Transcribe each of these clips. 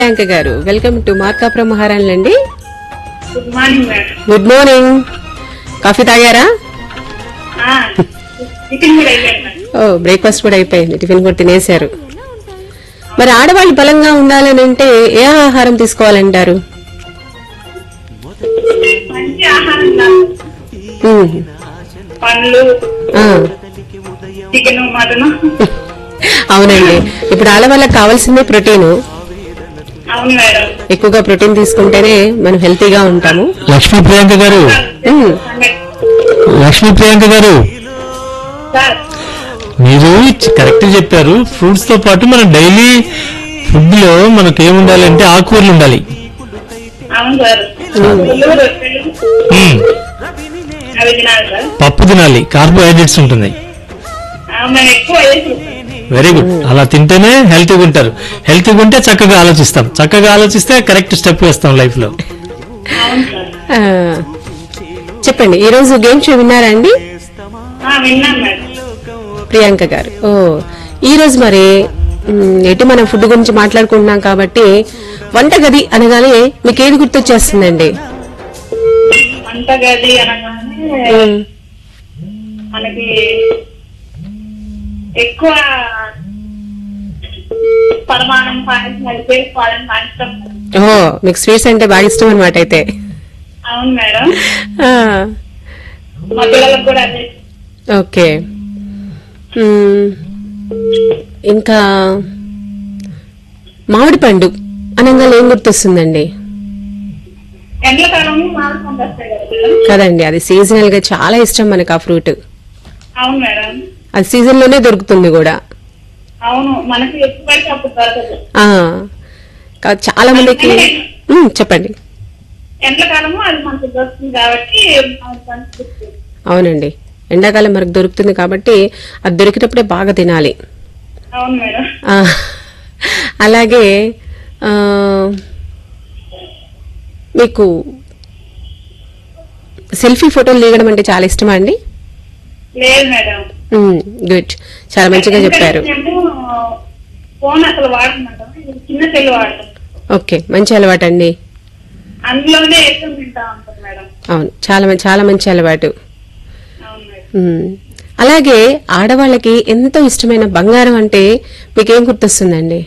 ప్రియాంక గారు welcome to Markapuram Maharani అండి good morning madam good morning coffee తాగారా ఆ, టిఫిన్ కూడా అయిపోయింది మేడం ఓ బ్రేక్ఫాస్ట్ కూడా అయిపోయింది టిఫిన్ కూడా తినేశారు మరి ఆడవాళ్ళు బలంగా ఉండాలని అంటే ఏ ఆహారం తీసుకోవాలంటారు మంచి ఆహారం తినాలి. ఉమ్, పండ్లు ఆ, చికెన్ మటన్ అవునండి ఇప్పుడు ఆడవాళ్ళకి కావాల్సిందే ప్రోటీన్ అవును మేడం ఎక్కువగా ప్రోటీన్ తీసుకుంటేనే మనం హెల్తీగా ఉంటాము లక్ష్మీ ప్రియాంక గారు ఉమ్, లక్ష్మీ ప్రియాంక గారు సార్ మీరు కరెక్ట్ చెప్పారు ఫ్రూట్స్ తో పాటు మన డైలీ ఫుడ్ లో మనకు ఏముండాలంటే ఆకుకూరలు ఉండాలి అవును సార్ పుల్లు రొట్టెలు మ్మ్. అవి తినాలి సార్ పప్పు తినాలి కార్బోహైడ్రేట్స్ ఉంటుంది ఆ, మేము ఎక్కువ వేసి వెరీ గుడ్ అలా తింటేనే హెల్తీగా ఉంటారు హెల్తీగా ఉంటే చక్కగా ఆలోచిస్తాం చక్కగా ఆలోచిస్తే కరెక్ట్ స్టెప్ వేస్తాం లైఫ్ లో అవును సార్ ఆ, చెప్పండి ఈ రోజు గేమ్ షో విన్నారా అండి ఆ, విన్నాం మేడం ప్రియాంక గారు ఓ ఈ రోజు మరి మ్, ఎటు మనం ఫుడ్ గురించి మాట్లాడుకుంటున్నాం కాబట్టి వంటగది అనగానే మీకు ఏది గుర్తొచ్చేస్తుందండి వంటగది అనగానే మ్, మనకి ఎక్కువ పరిమాణం పాటించిన అది చేసుకోవాలని పాటిస్తాం ఓ మీకు స్వీట్స్ అంటే బాగా ఇష్టం అనమాట అయితే అవును మేడం ఆ, మా పిల్లలకు కూడా అదే ఓకే మ్, ఇంకా మామిడి పండు అనగానే ఏం గుర్తొస్తుందండి ఎండాకాలం మామిడి పండు వస్తాయి కదా మేడం కదండి అది సీజనల్ గా చాలా ఇష్టం మనకు ఆ ఫ్రూట్ అవును మేడం అది సీజన్ లోనే దొరుకుతుంది కూడా అవును మనకి ఎక్కువ పడితే అప్పుడు దొరకదు ఆ కా- చాలా మందికి ఉమ్, చెప్పండి ఎండాకాలము అది మనకు దొరుకుతుంది కాబట్టి మామిడి పండు దొరుకుతుంది. అవునండి ఎండాకాలం మనకు దొరుకుతుంది కాబట్టి అది దొరికినప్పుడే బాగా తినాలి అవును మేడం ఆ, అలాగే ఆ, మీకు సెల్ఫీ ఫోటోలు దిగడం అంటే చాలా ఇష్టమా అండి లేదు మేడం గుడ్ చాలా మంచిగా చెప్పారు మేము ఫోన్ అసలు వాడుతున్నాం ఇది చిన్న సెల్ వాడతాం ఓకే మంచి అలవాటు అండి అందులోనే ఎక్కువ తింటా ఉంటాం మేడం అవును చాలా మం- చాలా మంచి అలవాటు అవును మేడం ఉమ్. అలాగే ఆడవాళ్ళకి ఎంతో ఇష్టమైన బంగారం అంటే మీకేం గుర్తొస్తుందండి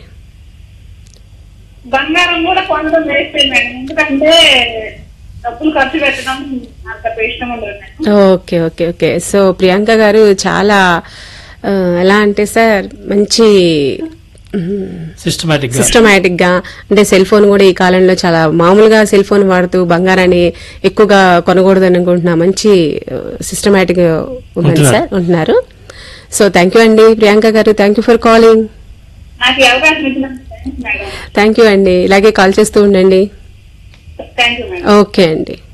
బంగారం కూడా కొనడం వేస్తే మేడం ఎందుకంటే డబ్బులు ఖర్చు పెట్టడం నాకు అంత ఇష్టం ఉండదు madam okay okay okay so Priyanka గారు చాలా ఆ, ఎలా అంటే సార్ మంచి సిస్టమేటిక్ గా సిస్టమేటిక్ గా అంటే సెల్ ఫోన్ కూడా ఈ కాలంలో చాలా మామూలుగా సెల్ ఫోన్ వాడుతూ బంగారాన్ని ఎక్కువగా కొనకూడదు అనుకుంటున్నా మంచి సిస్టమేటిక్ ఉన్నది ఉంటున్నారు. సార్ ఉంటున్నారు సో థ్యాంక్ యూ అండి ప్రియాంక గారు థ్యాంక్ యూ ఫర్ కాలింగ్ నాకు ఈ అవకాశం ఇచ్చినందుకు థ్యాంక్స్ మేడం థ్యాంక్ యూ అండి ఇలాగే కాల్ చేస్తూ ఉండండి థ్యాంక్ యూ మేడం ఓకే అండి